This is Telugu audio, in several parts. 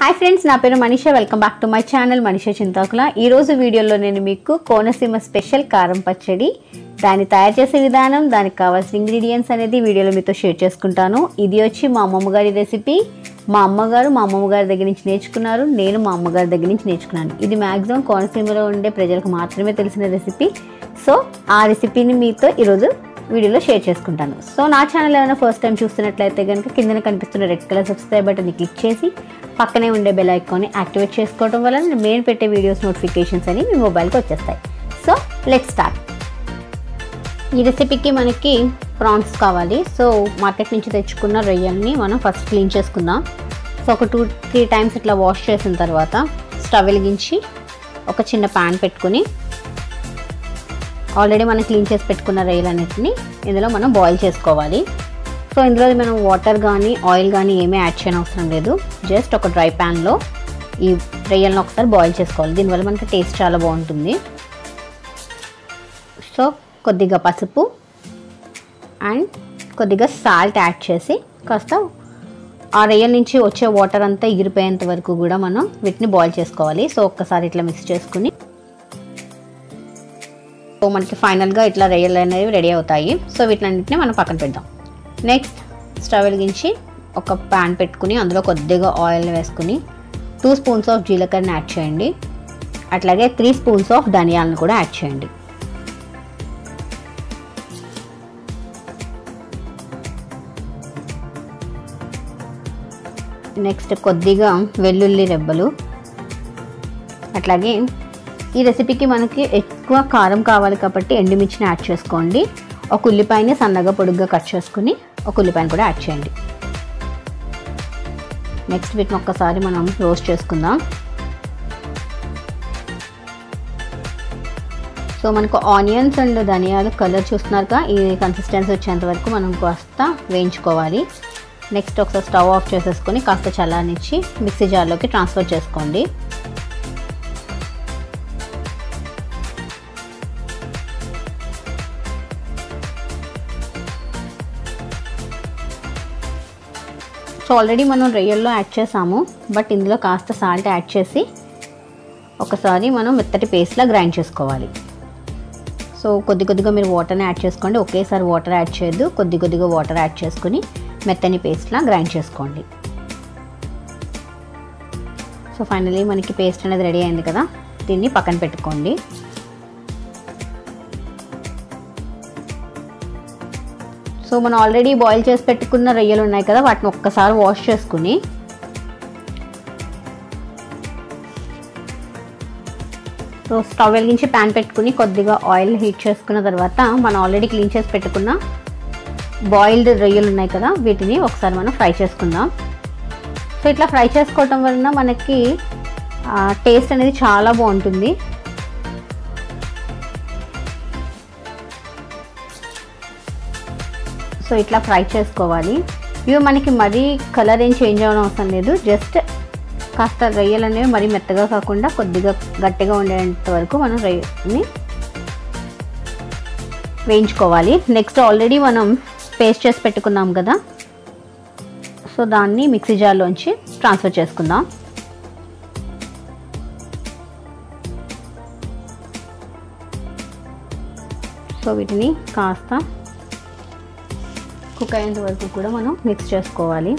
హాయ్ ఫ్రెండ్స్ నా పేరు Manisha welcome back to my channel Manisha Chinthakula ఈ రోజు వీడియోలో నేను మీకు కోనసీమ స్పెషల్ కారం పచ్చడి దాన్ని తయారు చేసే విధానం దానికి కావాల్సిన ఇంగ్రీడియంట్స్ అనేది వీడియోలో మీతో షేర్ చేసుకుంటాను ఇది వచ్చి మా అమ్మమ్మ గారి రెసిపీ మా అమ్మగారు మా అమ్మమ్మ గారి దగ్గర నుంచి నేర్చుకున్నారు నేను మా అమ్మగారి దగ్గర నుంచి నేర్చుకున్నాను ఇది మ్యాక్సిమం కోనసీమలో ఉండే ప్రజలకు మాత్రమే తెలిసిన రెసిపీ సో ఆ రెసిపీని మీతో ఈరోజు వీడియోలో షేర్ చేసుకుంటాను సో నా ఛానల్ ఏమైనా ఫస్ట్ టైం చూస్తున్నట్లయితే కనుక కిందన కనిపిస్తున్న రెడ్ కలర్ సబ్స్క్రైబ్ బటన్ని క్లిక్ చేసి పక్కనే ఉండే బెల్ ఐకాన్ని యాక్టివేట్ చేసుకోవడం వల్ల నేను మెయిన్ పెట్టే వీడియోస్ నోటిఫికేషన్స్ అని మీ మొబైల్కి వచ్చేస్తాయి సో లెట్ స్టార్ట్ ఈ రెసిపీకి మనకి ప్రాన్స్ కావాలి సో మార్కెట్ నుంచి తెచ్చుకున్న రొయ్యల్ని మనం ఫస్ట్ క్లీన్ చేసుకుందాం సో ఒక టూ త్రీ టైమ్స్ ఇట్లా వాష్ చేసిన తర్వాత స్టవ్ వెలిగించి ఒక చిన్న ప్యాన్ పెట్టుకుని ఆల్రెడీ మనం క్లీన్ చేసి పెట్టుకున్న రొయ్యలన్నిటిని ఇందులో మనం బాయిల్ చేసుకోవాలి సో ఇందులో మనం వాటర్ కానీ ఆయిల్ కానీ ఏమీ యాడ్ చేయని అవసరం లేదు జస్ట్ ఒక డ్రై ప్యాన్లో ఈ రొయ్యలను ఒకసారి బాయిల్ చేసుకోవాలి దీనివల్ల మనకి టేస్ట్ చాలా బాగుంటుంది సో కొద్దిగా పసుపు అండ్ కొద్దిగా సాల్ట్ యాడ్ చేసి కాస్త ఆ రొయ్యల నుంచి వచ్చే వాటర్ అంతా ఎగిరిపోయేంత వరకు కూడా మనం వీటిని బాయిల్ చేసుకోవాలి సో ఒక్కసారి ఇట్లా మిక్స్ చేసుకుని సో మనకి ఫైనల్గా ఇట్లా రొయ్యలు అనేవి రెడీ అవుతాయి సో వీటిలన్నింటినీ మనం పక్కన పెడదాం నెక్స్ట్ స్టవ్ వెలిగించి ఒక ప్యాన్ పెట్టుకుని అందులో కొద్దిగా ఆయిల్ వేసుకుని టూ స్పూన్స్ ఆఫ్ జీలకర్రని యాడ్ చేయండి అట్లాగే త్రీ స్పూన్స్ ఆఫ్ ధనియాలను కూడా యాడ్ చేయండి నెక్స్ట్ కొద్దిగా వెల్లుల్లి రెబ్బలు అట్లాగే ఈ రెసిపీకి మనకి ఎక్కువ కారం కావాలి కాబట్టి ఎండుమిర్చిని యాడ్ చేసుకోండి ఒక ఉల్లిపాయని సన్నగా పొడుగ్గా కట్ చేసుకుని ఒక ఉల్లిపాయని కూడా యాడ్ చేయండి నెక్స్ట్ వీటిని ఒక్కసారి మనం రోస్ట్ చేసుకుందాం సో మనకు ఆనియన్స్ అండ్ ధనియాలు కలర్ చూస్తున్నారుగా ఈ కన్సిస్టెన్సీ వచ్చేంత వరకు మనం కాస్త వేయించుకోవాలి నెక్స్ట్ ఒకసారి స్టవ్ ఆఫ్ చేసేసుకొని కాస్త చల్లారనిచ్చి మిక్సీ జార్లోకి ట్రాన్స్ఫర్ చేసుకోండి సో ఆల్రెడీ మనం రొయ్యల్లో యాడ్ చేసాము బట్ ఇందులో కాస్త సాల్ట్ యాడ్ చేసి ఒకసారి మనం మెత్తటి పేస్ట్లా గ్రైండ్ చేసుకోవాలి సో కొద్ది కొద్దిగా మీరు వాటర్ని యాడ్ చేసుకోండి ఒకేసారి వాటర్ యాడ్ చేయొద్దు కొద్ది కొద్దిగా వాటర్ యాడ్ చేసుకుని మెత్తని పేస్ట్లా గ్రైండ్ చేసుకోండి సో ఫైనలీ మనకి పేస్ట్ అనేది రెడీ అయింది కదా దీన్ని పక్కన పెట్టుకోండి సో మనం ఆల్రెడీ బాయిల్ చేసి పెట్టుకున్న రొయ్యలు ఉన్నాయి కదా వాటిని ఒక్కసారి వాష్ చేసుకుని సో స్టవ్ వెలిగించి ప్యాన్ పెట్టుకుని కొద్దిగా ఆయిల్ హీట్ చేసుకున్న తర్వాత మనం ఆల్రెడీ క్లీన్ చేసి పెట్టుకున్న బాయిల్డ్ రొయ్యలు ఉన్నాయి కదా వీటిని ఒకసారి మనం ఫ్రై చేసుకుందాం సో ఇట్లా ఫ్రై చేసుకోవటం వలన మనకి టేస్ట్ అనేది చాలా బాగుంటుంది సో ఇట్లా ఫ్రై చేసుకోవాలి ఇవి మనకి మరీ కలర్ ఏం చేంజ్ అవ్వడం అవసరం లేదు జస్ట్ కాస్త రొయ్యలు అనేవి మరీ మెత్తగా కాకుండా కొద్దిగా గట్టిగా ఉండేంత వరకు మనం రొయ్యని వేయించుకోవాలి నెక్స్ట్ ఆల్రెడీ మనం పేస్ట్ చేసి పెట్టుకున్నాం కదా సో దాన్ని మిక్సీ జార్లోంచి ట్రాన్స్ఫర్ చేసుకుందాం సో వీటిని కాస్త కుక్ అయ్యేంత వరకు కూడా మనం మిక్స్ చేసుకోవాలి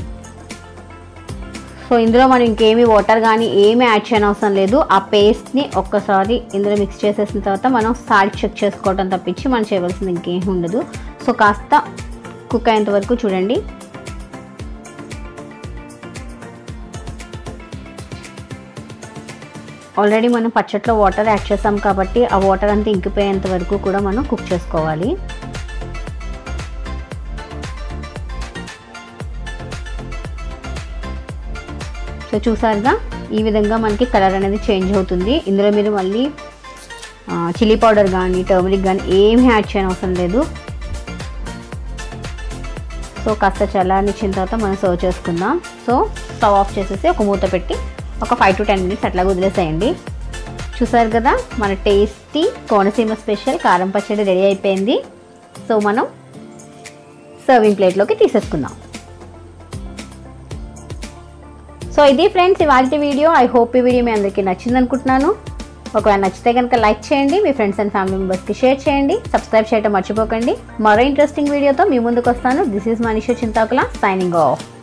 సో ఇందులో మనం ఇంకేమీ వాటర్ కానీ ఏమీ యాడ్ చేయని అవసరం లేదు ఆ పేస్ట్ని ఒక్కసారి ఇందులో మిక్స్ చేసేసిన తర్వాత మనం సాల్ట్ చెక్ చేసుకోవడం తప్పించి మనం చేయవలసింది ఇంకేం ఉండదు సో కాస్త కుక్ అయ్యేంత వరకు చూడండి ఆల్రెడీ మనం పచ్చట్లో వాటర్ యాడ్ చేసాం కాబట్టి ఆ వాటర్ అంతా ఇంకిపోయేంత వరకు కూడా మనం కుక్ చేసుకోవాలి సో చూసారుగా ఈ విధంగా మనకి కలర్ అనేది చేంజ్ అవుతుంది ఇందులో మీరు మళ్ళీ చిల్లీ పౌడర్ కానీ టర్మరిక్ కానీ ఏమీ యాడ్ చేయని అవసరం లేదు సో కాస్త చల్లారనిచ్చిన తర్వాత మనం సర్వ్ చేసుకుందాం సో స్టవ్ ఆఫ్ చేసేసి ఒక మూత పెట్టి ఒక ఫైవ్ టు టెన్ మినిట్స్ అట్లా వదిలేసేయండి చూసారు కదా మన టేస్టీ కోనసీమ స్పెషల్ కారం పచ్చడి రెడీ అయిపోయింది సో మనం సర్వింగ్ ప్లేట్లోకి తీసేసుకుందాం సో ఇది ఫ్రెండ్స్ ఇవాళ వీడియో ఐ హోప్ ఈ వీడియో మీ అందరికీ నచ్చింది అనుకుంటున్నాను ఒకవేళ నచ్చితే కనుక లైక్ చేయండి మీ ఫ్రెండ్స్ అండ్ ఫ్యామిలీ మెంబర్స్కి షేర్ చేయండి సబ్స్క్రైబ్ చేయడం మర్చిపోకండి మరో ఇంట్రెస్టింగ్ వీడియోతో మీ ముందుకు వస్తాను this is Manisha Chintakula signing of